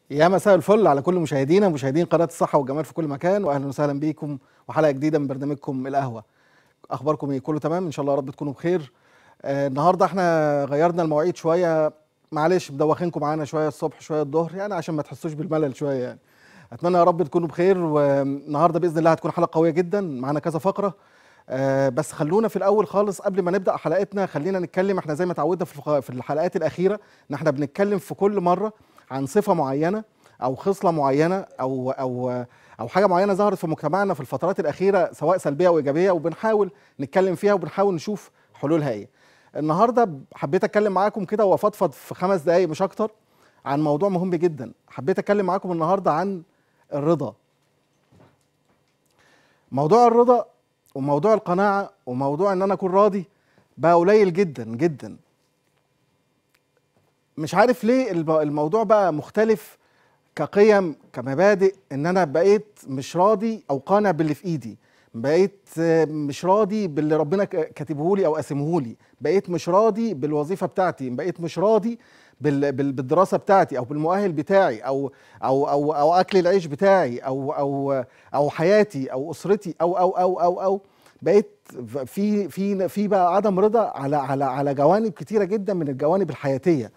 يا مساء الفل على كل مشاهدينا مشاهدين قناه الصحه والجمال في كل مكان واهلا وسهلا بيكم وحلقه جديده من برنامجكم القهوه اخباركم ايه كله تمام ان شاء الله يا رب تكونوا بخير آه النهارده احنا غيرنا المواعيد شويه معلش مدوخينكم معانا شويه الصبح شويه الظهر يعني عشان ما تحسوش بالملل شويه يعني اتمنى يا رب تكونوا بخير والنهارده باذن الله هتكون حلقه قويه جدا معانا كذا فقره آه بس خلونا في الاول خالص قبل ما نبدا حلقتنا خلينا نتكلم احنا زي ما اتعودنا في الفق- في الحلقات الاخيره ان احنا بنتكلم في كل مره عن صفه معينه او خصله معينه او او او حاجه معينه ظهرت في مجتمعنا في الفترات الاخيره سواء سلبيه او ايجابيه وبنحاول نتكلم فيها وبنحاول نشوف حلولها ايه النهارده حبيت اتكلم معاكم كده وافضفض في خمس دقائق مش اكتر عن موضوع مهم جدا حبيت اتكلم معاكم النهارده عن الرضا موضوع الرضا وموضوع القناعه وموضوع ان انا اكون راضي بقى قليل جدا جدا مش عارف ليه الب- الموضوع بقى مختلف كقيم كمبادئ ان انا بقيت مش راضي او قانع باللي في ايدي بقيت آه، مش راضي باللي ربنا ك- كاتبه لي او قاسمه لي بقيت مش راضي بالوظيفه بتاعتي بقيت مش راضي بال- بال- بالدراسه بتاعتي او بالمؤهل بتاعي او او او او اكل العيش بتاعي او او او حياتي او اسرتي او او او او او بقيت في في في بقى عدم رضا على على على جوانب كتيره جدا من الجوانب الحياتيه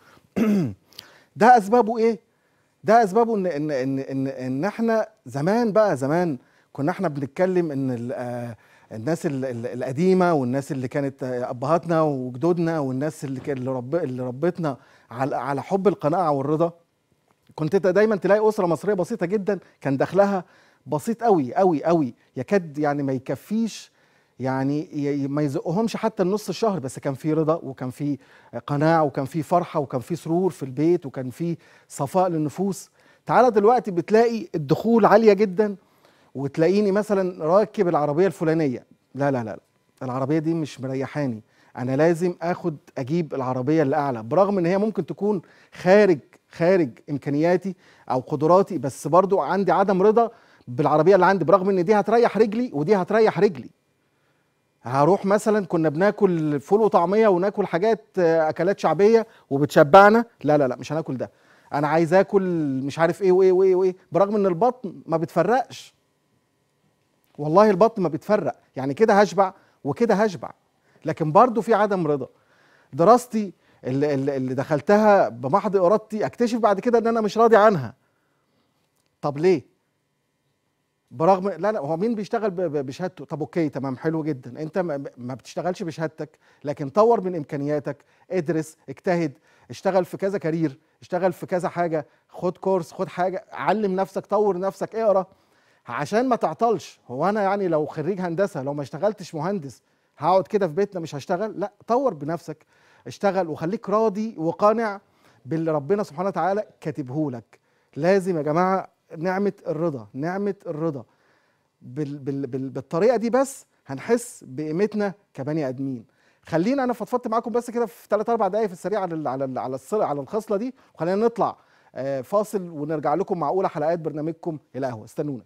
ده اسبابه ايه ده اسبابه ان ان ان ان, إن احنا زمان بقى زمان كنا احنا بنتكلم ان ال- آه، الناس ال- ال- القديمه والناس اللي كانت آه، ابهاتنا وجدودنا والناس اللي كان اللي, رب اللي ربتنا على على حب القناعه والرضا كنت انت دايما تلاقي اسره مصريه بسيطه جدا كان دخلها بسيط قوي قوي قوي يكاد يعني ما يكفيش يعني ي- ما يزقهمش حتى النص الشهر بس كان في رضا وكان في قناعه وكان في فرحه وكان في سرور في البيت وكان في صفاء للنفوس تعالى دلوقتي بتلاقي الدخول عاليه جدا وتلاقيني مثلا راكب العربيه الفلانيه لا لا لا العربيه دي مش مريحاني انا لازم اخد اجيب العربيه اللي اعلى برغم ان هي ممكن تكون خارج خارج امكانياتي او قدراتي بس برضو عندي عدم رضا بالعربيه اللي عندي برغم ان دي هتريح رجلي ودي هتريح رجلي هروح مثلا كنا بناكل فول وطعميه وناكل حاجات آه، اكلات شعبيه وبتشبعنا لا لا لا مش هناكل ده انا عايز اكل مش عارف ايه وايه وايه وايه برغم ان البطن ما بتفرقش والله البطن ما بيتفرق يعني كده هشبع وكده هشبع لكن برضو في عدم رضا دراستي اللي, اللي اللي دخلتها بمحض ارادتي اكتشف بعد كده ان انا مش راضي عنها طب ليه برغم لا لا هو مين بيشتغل ب- ب- بشهادته طب اوكي تمام حلو جدا انت ما ما بتشتغلش بشهادتك لكن طور من امكانياتك ادرس اجتهد اشتغل في كذا كارير اشتغل في كذا حاجه خد كورس خد حاجه علم نفسك طور نفسك اقرا عشان ما تعطلش هو انا يعني لو خريج هندسه لو ما اشتغلتش مهندس هقعد كده في بيتنا مش هشتغل لا طور بنفسك اشتغل وخليك راضي وقانع باللي ربنا سبحانه وتعالى كاتبه لك لازم يا جماعه نعمه الرضا نعمه الرضا بال بال بال بالطريقه دي بس هنحس بقيمتنا كبني ادمين خلينا انا فضفضت معاكم بس كده في 3 4 دقائق في السريع على ال على ال على الصله على الخصله دي وخلينا نطلع آه، فاصل ونرجع لكم مع اولى حلقات برنامجكم القهوه استنونا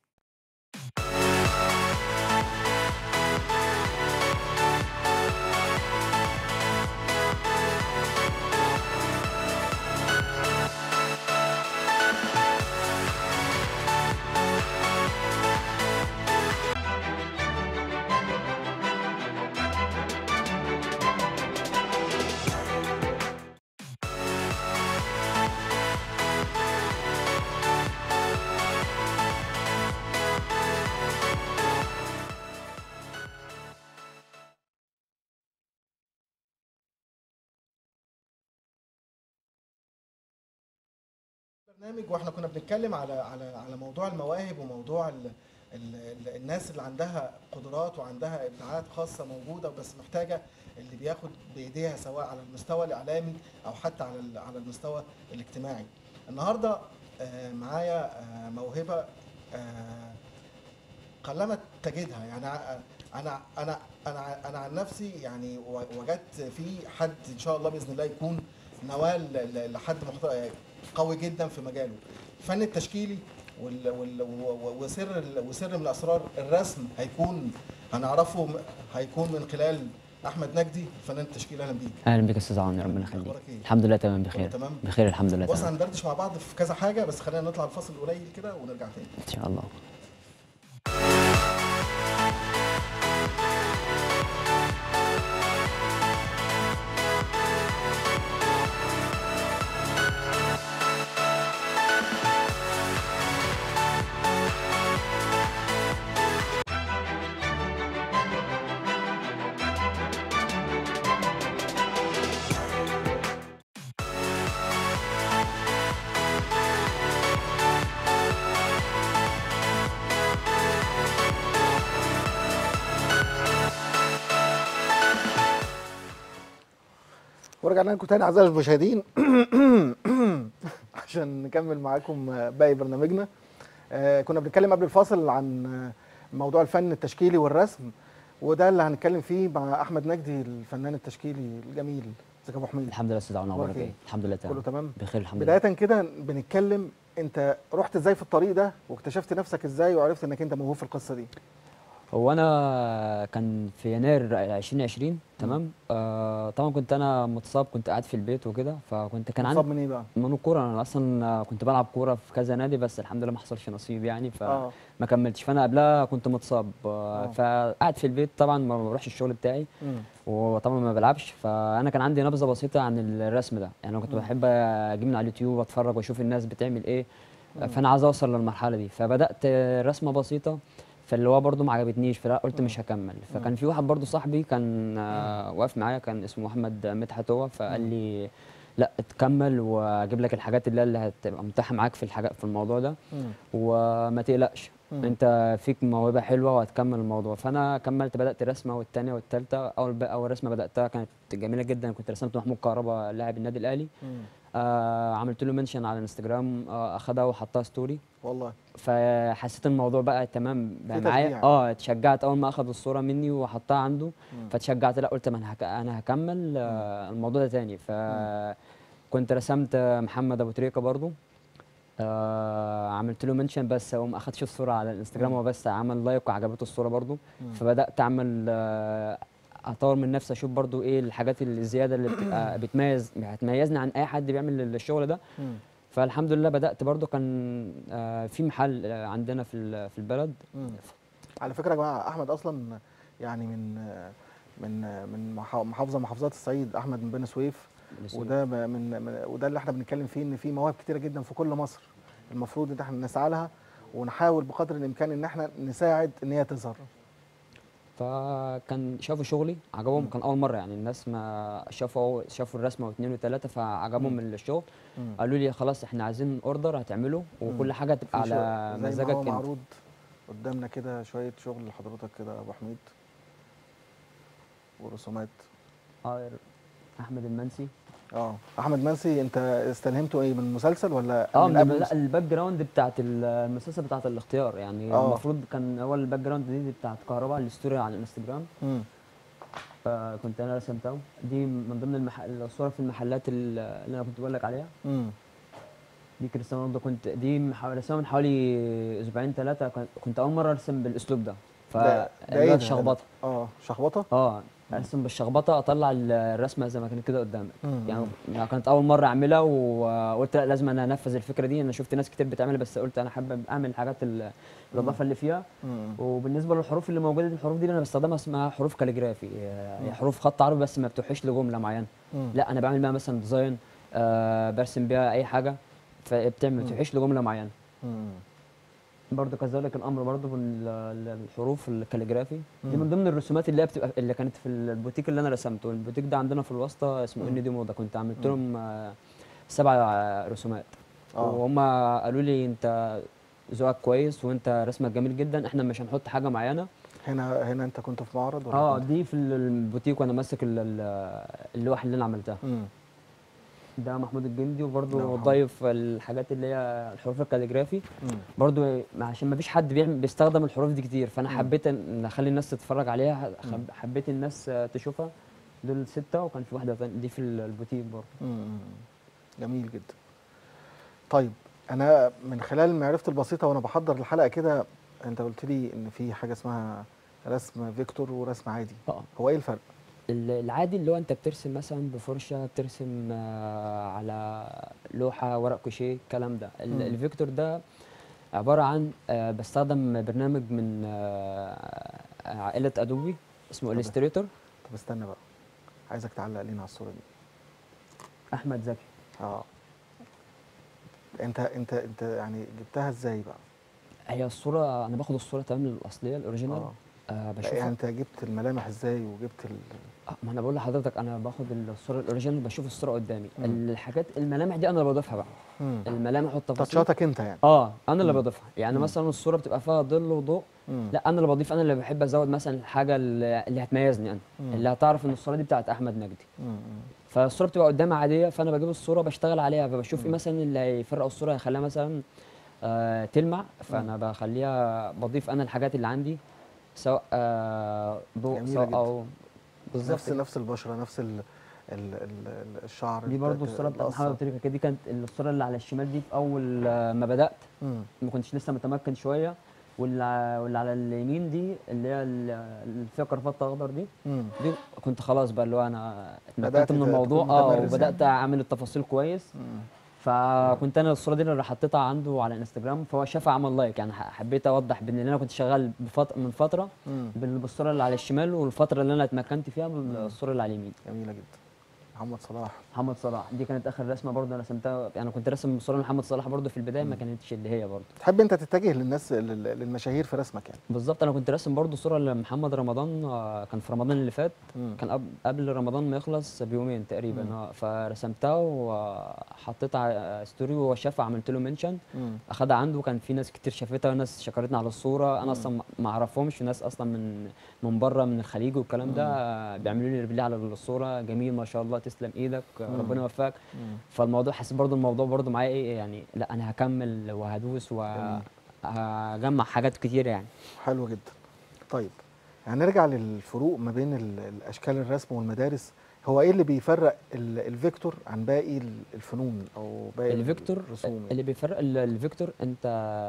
برنامج واحنا كنا بنتكلم على على على موضوع المواهب وموضوع ال ال ال الناس اللي عندها قدرات وعندها ابداعات خاصه موجوده بس محتاجه اللي بياخد بايديها سواء على المستوى الاعلامي او حتى على ال- على المستوى الاجتماعي. النهارده آه، معايا آه، موهبه آه، قلما تجدها يعني ع- انا انا انا ع- انا عن نفسي يعني و- وجدت في حد ان شاء الله باذن الله يكون نوال ل- لحد محت- قوي جدا في مجاله الفن التشكيلي وال وال و- وسر ال- وسر من اسرار الرسم هيكون هنعرفه م- هيكون من خلال احمد نجدي فنان التشكيل اهلا بيك اهلا بك يا استاذ عمرو ربنا يخليك أخبارك إيه؟ الحمد لله تمام بخير تمام؟ بخير الحمد لله بص تمام هندردش مع بعض في كذا حاجه بس خلينا نطلع الفاصل قليل كده ونرجع تاني ان شاء الله ورجعنا لكم تاني اعزائي المشاهدين عشان نكمل معاكم باقي برنامجنا آه، كنا بنتكلم قبل الفاصل عن آه، موضوع الفن التشكيلي والرسم وده اللي هنتكلم فيه مع احمد نجدي الفنان التشكيلي الجميل ازيك يا ابو حميد الحمد لله يا استاذ عمرو أخبارك اخبارك إيه؟ ايه الحمد لله كله تمام تمام بخير الحمد لله بدايه كده بنتكلم انت رحت ازاي في الطريق ده واكتشفت نفسك ازاي وعرفت انك انت موهوب في القصه دي هو انا كان في يناير 2020 تمام آه طبعا كنت انا متصاب كنت قاعد في البيت وكده فكنت كان مصاب عندي من ايه بقى من الكوره انا اصلا كنت بلعب كوره في كذا نادي بس الحمد لله ما حصلش نصيب يعني ف اه ما كملتش فانا قبلها كنت متصاب آه، آه. فقعد في البيت طبعا ما بروحش الشغل بتاعي مم. وطبعا ما بلعبش فانا كان عندي نبذه بسيطه عن الرسم ده يعني انا كنت مم. بحب اجيب من على اليوتيوب اتفرج واشوف الناس بتعمل ايه مم. فانا عايز اوصل للمرحله دي فبدات رسمه بسيطه فاللي هو برده ما عجبتنيش فلا قلت مم. مش هكمل فكان في واحد برده صاحبي كان آه، واقف معايا كان اسمه محمد مدحت هو فقال مم. لي لا تكمل واجيب لك الحاجات اللي اللي هتبقى متاحه معاك في الحاجات في الموضوع ده مم. وما تقلقش مم. انت فيك موهبه حلوه وهتكمل الموضوع فانا كملت بدات رسمه والثانيه والثالثه اول ب- اول رسمه بداتها كانت جميله جدا كنت رسمت محمود كهربا لاعب النادي الاهلي مم. آه عملت له منشن على الانستجرام آه اخدها وحطها ستوري والله فحسيت الموضوع بقى تمام بقى في معايا تشجيع. اه اتشجعت اول ما اخد الصوره مني وحطها عنده مم. فتشجعت لا قلت ما انا هك... انا هكمل آه الموضوع ده تاني فكنت رسمت محمد ابو تريكه برضو آه عملت له منشن بس هو ما اخدش الصوره على الانستجرام مم. هو بس عمل لايك وعجبته الصوره برضو مم. فبدات اعمل آه اطور من نفسي اشوف برضو ايه الحاجات الزياده اللي بتبقى بتميز هتميزني عن اي حد بيعمل الشغل ده مم. فالحمد لله بدات برضو كان آه في محل آه عندنا في ال- في البلد مم. على فكره يا جماعه احمد اصلا يعني من من من محا- محافظه من محافظات الصعيد احمد من بني سويف وده ب- من من- وده اللي احنا بنتكلم فيه ان في مواهب كتيره جدا في كل مصر المفروض ان احنا نسعى لها ونحاول بقدر الامكان ان احنا نساعد ان هي تظهر فكان شافوا شغلي عجبهم مم. كان اول مره يعني الناس ما شافوا شافوا الرسمه واثنين وثلاثه فعجبهم مم. الشغل مم. قالوا لي خلاص احنا عايزين اوردر هتعمله وكل مم. حاجه تبقى في على شغل- زي ما مزاجك هو انت معروض قدامنا كده شويه شغل لحضرتك كده يا ابو حميد ورسومات اه احمد المنسي اه احمد منسي انت استلهمته ايه من مسلسل ولا اه من من قبل لا المس- الباك جراوند بتاعت ال- المسلسل بتاعت الاختيار يعني آه. المفروض كان اول الباك جراوند دي بتاعت كهرباء الستوري على الانستجرام مم. فكنت انا رسمتها دي من ضمن المح... الصور في المحلات ال- اللي انا كنت بقول لك عليها مم. دي كريستيانو رونالدو كنت دي مح- رسمها من حوالي اسبوعين ثلاثه كنت اول مره ارسم بالاسلوب ده ف ده- ده اللي هو إيه ده؟ الشخبطه اه شخبطه اه ارسم بالشخبطه اطلع ال- الرسمه زي ما كانت كده قدامك مم. يعني يعني كانت اول مره اعملها وقلت لا لازم انا انفذ الفكره دي انا شفت ناس كتير بتعملها بس قلت انا حابب اعمل الحاجات ال- الاضافه اللي فيها مم. وبالنسبه للحروف اللي موجوده دي الحروف دي اللي انا بستخدمها اسمها حروف كاليجرافي هي حروف خط عربي بس ما بتوحيش لجمله معينه مم. لا انا بعمل بيها مثلا ديزاين آه برسم بيها اي حاجه فبتعمل ما مم. بتوحيش لجمله معينه مم. برضه كذلك الامر برضه بالحروف الكاليجرافي دي مم. من ضمن الرسومات اللي هي بتبقى اللي كانت في البوتيك اللي انا رسمته البوتيك ده عندنا في الواسطه اسمه مم. ان دي موضه كنت عملت مم. لهم آه، سبع آه، رسومات اه وهم قالوا لي انت ذوقك كويس وانت رسمك جميل جدا احنا مش هنحط حاجه معينه هنا هنا انت كنت في معرض ولا اه كنت- دي في البوتيك وانا ماسك ال- ال- اللوح اللي انا عملتها مم. ده محمود الجندي ده وبرضه محمود. ضايف الحاجات اللي هي الحروف الكاليجرافي مم. برضو عشان ما فيش حد بيعمل بيستخدم الحروف دي كتير فانا مم. حبيت ان اخلي الناس تتفرج عليها مم. حب- حبيت الناس آه، تشوفها دول ستة وكان في واحدة تانية دي في البوتيك برضه مم. جميل جدا طيب انا من خلال معرفتي البسيطه وانا بحضر الحلقه كده انت قلت لي ان في حاجه اسمها رسم فيكتور ورسم عادي اه هو ايه الفرق ال- العادي اللي هو انت بترسم مثلا بفرشه بترسم آه، على لوحه ورق كوشيه الكلام ده ال- مم. الفيكتور ده عباره عن آه، بستخدم برنامج من آه، عائله ادوبي اسمه طب. الستريتور طب استنى بقى عايزك تعلق لينا على الصوره دي احمد زكي اه انت انت انت يعني جبتها ازاي بقى هي الصوره انا باخد الصوره تمام الاصليه الاوريجينال اه آه لا، بشوفها يعني انت جبت الملامح ازاي وجبت ال... آه، ما انا بقول لحضرتك انا باخد الصوره الاوريجينال بشوف الصوره قدامي مم. الحاجات الملامح دي انا اللي بضيفها بقى مم. الملامح والتفاصيل تاتشاتك انت يعني اه انا اللي مم. بضيفها يعني مم. مثلا الصوره بتبقى فيها ظل وضوء مم. لا انا اللي بضيف انا اللي بحب ازود مثلا الحاجه اللي اللي هتميزني انا مم. اللي هتعرف ان الصوره دي بتاعت احمد نجدي مم. فالصوره بتبقى قدامي عاديه فانا بجيب الصوره بشتغل عليها فبشوف ايه مم. مثلا اللي هيفرق الصوره هيخليها مثلا آه تلمع فانا بخليها بضيف انا الحاجات اللي عندي سواء آه ضوء جميلة سواء جدا. او بالظبط نفس نفس البشره نفس ال... ال... ال... ال- الشعر دي الت- برضو الت- الصوره بتاعت القصة. محمد تريكا كده دي كانت الصوره اللي على الشمال دي في اول آه، ما بدات مم. ما كنتش لسه متمكن شويه واللي ع- واللي على اليمين دي اللي هي ال- اللي فيها كرافته اخضر دي مم. دي كنت خلاص بقى اللي هو انا بدأت اتمكنت من ت- الموضوع تكون اه متمرس وبدات يعني. اعمل التفاصيل كويس مم. فكنت انا الصوره دي اللي حطيتها عنده على انستجرام فهو شافها عمل لايك يعني ح- حبيت اوضح بان انا كنت شغال بفط... من فتره مم. بال- بالصوره اللي على الشمال والفتره اللي انا اتمكنت فيها بالصوره اللي على اليمين جميله جدا محمد صلاح محمد صلاح دي كانت اخر رسمه برضه انا رسمتها يعني كنت راسم صوره محمد صلاح برضه في البدايه ما مم. كانتش اللي هي برضه تحب انت تتجه للناس لل- للمشاهير في رسمك يعني بالظبط انا كنت راسم برضه صوره لمحمد رمضان آه، كان في رمضان اللي فات مم. كان قبل قبل رمضان ما يخلص بيومين تقريبا مم. اه فرسمتها وحطيتها على ستوري وهو شافها عملت له منشن مم. اخدها عنده كان في ناس كتير شافتها وناس شكرتني على الصوره مم. انا اصلا ما- ما اعرفهمش ناس اصلا من من بره من الخليج والكلام ده آه، بيعملوا لي ريبلي على الصوره جميل ما شاء الله تسلم ايدك آه، مم. ربنا يوفقك مم. فالموضوع حسيت برضو الموضوع برضو معايا ايه يعني لا انا هكمل وهدوس جميل. وهجمع حاجات كتير يعني حلو جدا طيب هنرجع للفروق ما بين ال- الاشكال الرسم والمدارس هو ايه اللي بيفرق ال- الفيكتور عن باقي ال- الفنون او باقي الفيكتور الرسوم اللي بيفرق ال- الفيكتور انت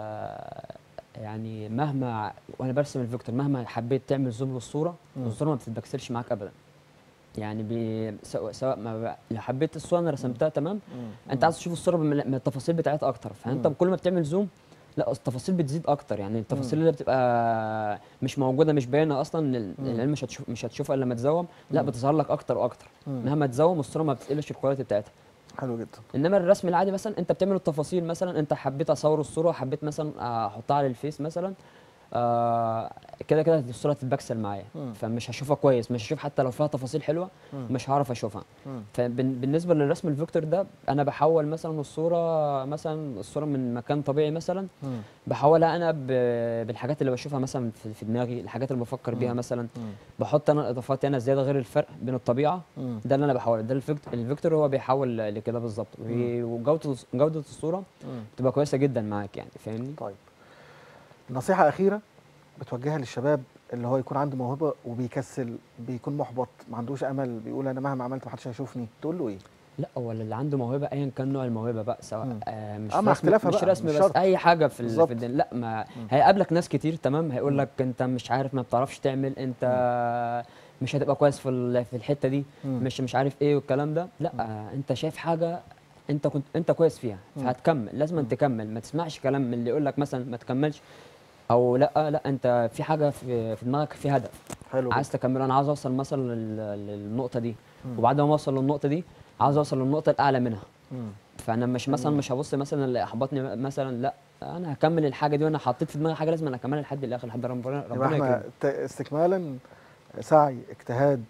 يعني مهما وانا برسم الفيكتور مهما حبيت تعمل زوم للصوره مم. الصوره ما بتتبكسلش معاك ابدا يعني بي سواء سواء ما ب- لو حبيت الصوره انا رسمتها تمام مم. انت عايز تشوف الصوره من من التفاصيل بتاعتها اكتر فانت مم. كل ما بتعمل زوم لا التفاصيل بتزيد اكتر يعني التفاصيل مم. اللي بتبقى مش موجوده مش باينه اصلا ال- مم. العلم مش هتشوف مش هتشوفها الا لما تزوم لا مم. بتظهر لك اكتر واكتر مم. مهما تزوم الصوره ما بتقلش الكواليتي بتاعتها حلو جدا انما الرسم العادي مثلا انت بتعمل التفاصيل مثلا انت حبيت اصور الصوره حبيت مثلا احطها على الفيس مثلا آه، كده كده الصوره تتبكسل معايا مم. فمش هشوفها كويس مش هشوف حتى لو فيها تفاصيل حلوه مم. مش هعرف اشوفها مم. فبالنسبه للرسم الفيكتور ده انا بحول مثلا الصوره مثلا الصوره من مكان طبيعي مثلا مم. بحولها انا ب- بالحاجات اللي بشوفها مثلا في في دماغي الحاجات اللي بفكر بيها مم. مثلا مم. بحط انا اضافاتي انا زياده غير الفرق بين الطبيعه مم. ده اللي انا بحوله ده الفيكتور الفيكتور هو بيحول لكده بالظبط وهي- وجوده جوده الصوره مم. بتبقى كويسه جدا معاك يعني فاهمني طيب نصيحة أخيرة بتوجهها للشباب اللي هو يكون عنده موهبة وبيكسل بيكون محبط ما عندوش أمل بيقول أنا مهما عملت محدش هيشوفني تقول له إيه؟ لا هو اللي عنده موهبه ايا كان نوع الموهبه بقى سواء مم. آه مش آه، مع رسم اختلافها مش بقى، رسم مش بس شرط. اي حاجه في ال- بالظبط. في الدنيا لا ما مم. هيقابلك ناس كتير تمام هيقول مم. لك انت مش عارف ما بتعرفش تعمل انت مش هتبقى كويس في ال- في الحته دي مم. مش مش عارف ايه والكلام ده لا آه انت شايف حاجه انت كنت انت كويس فيها مم. فهتكمل لازم مم. تكمل ما تسمعش كلام من اللي يقول لك مثلا ما تكملش او لا لا انت في حاجه في, في دماغك في هدف حلو عايز جدا. تكمل انا عاوز اوصل مثلا لل- للنقطه دي مم. وبعد ما اوصل للنقطه دي عاوز اوصل للنقطه الاعلى منها مم. فانا مش مثلا مم. مش هبص مثلا اللي احبطني مثلا لا انا هكمل الحاجه دي وانا حطيت في دماغي حاجه لازم انا اكملها لحد الاخر لحد ربنا يبقى ربنا احنا يكرمك ت- استكمالا سعي اجتهاد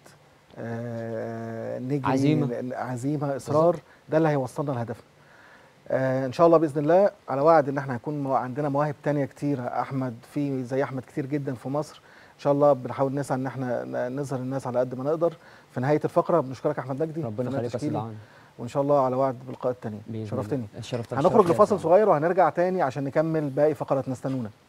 آه، نجري عزيمة. ن- عزيمة إصرار ده اللي هيوصلنا لهدفنا آه ان شاء الله باذن الله على وعد ان احنا هيكون مو- عندنا مواهب تانية كتير احمد في زي احمد كتير جدا في مصر ان شاء الله بنحاول نسعى ان احنا ن- نظهر الناس على قد ما نقدر في نهايه الفقره بنشكرك احمد نجدي ربنا فنان يخليك يا تشكيلي. سيدي عون وان شاء الله على وعد باللقاء التاني بإذن شرفتني الله. شرفتك هنخرج شرف ليا لفاصل طبعاً. صغير وهنرجع تاني عشان نكمل باقي فقراتنا استنونا